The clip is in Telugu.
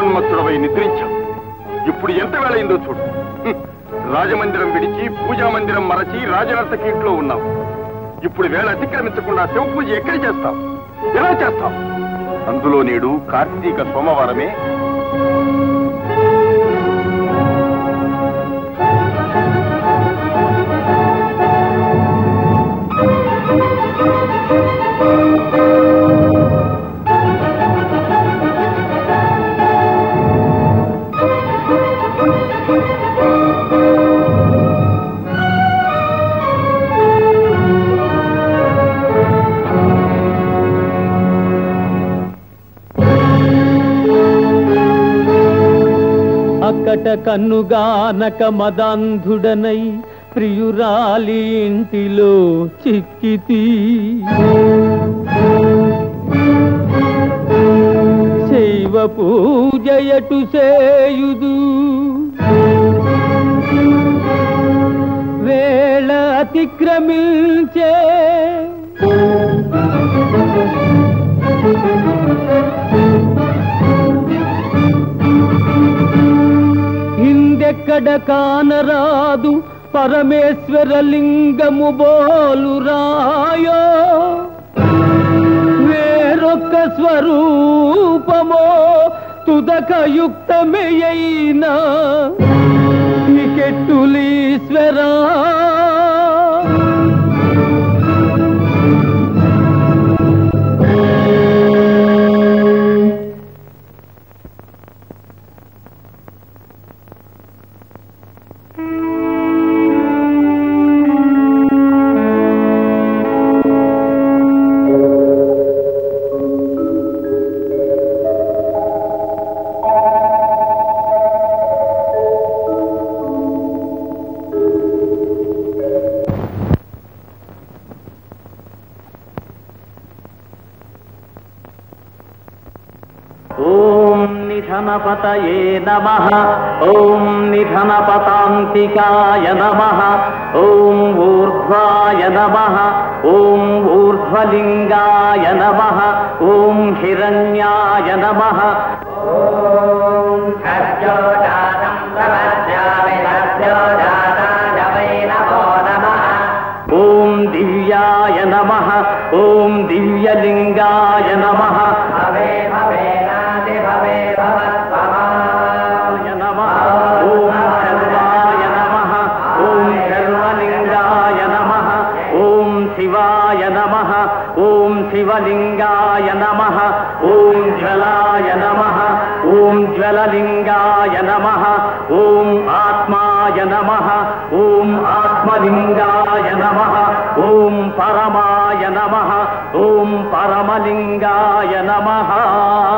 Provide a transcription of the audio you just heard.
మదోన్మత్తుడవై నిద్రించావు ఇప్పుడు ఎంత వేళయిందో చూడు హ్మ్. రాజమందిరం విడిచి పూజా మందిరం మరచి రాజనర్తకీట్లో ఉన్నావు ఇప్పుడు వేళ అతిక్రమించకుండా శివ పూజ ఎక్కడ చేస్తావు ఎలా చేస్తావు అందులో నేడు కార్తీక సోమవారమే అక్కట కన్నుగానక మదాంధుడనై ప్రియురాలి ఇంటిలో చిక్కితి శైవ పూజయటు సేయుదు వేళ అతిక్రమించే ఇందెక్కడ కానరాదు పరమేశ్వర లింగము బోలు రాయో వేరొక్క స్వరూపమో తుదకయుక్తమేయైనా కెట్టులీశ్వరా ఓం నిధనపతయే నమ ఓం నిధనపతాంతికాయ నమ ఓం ఊర్ధ్వాయ నమ ఓం ఊర్ధ్వలింగాయ నమ ఓం హిరణ్యాయ నమ ఓం దివ్యాయ నమ ఓం దివ్యలింగాయ నమ నమః ఓం శర్వాయ నమః ఓం శర్వలింగాయ నమః ఓం శివాయ నమః ఓం శివలింగాయ నమః ఓం జ్వలాయ నమః ఓం జ్వలలింగాయ నమః ఓం ఆత్మాయ నమః ఓం ఆత్మలింగాయ నమః ఓం పరమాయ నమః ఓం పరమలింగాయ నమః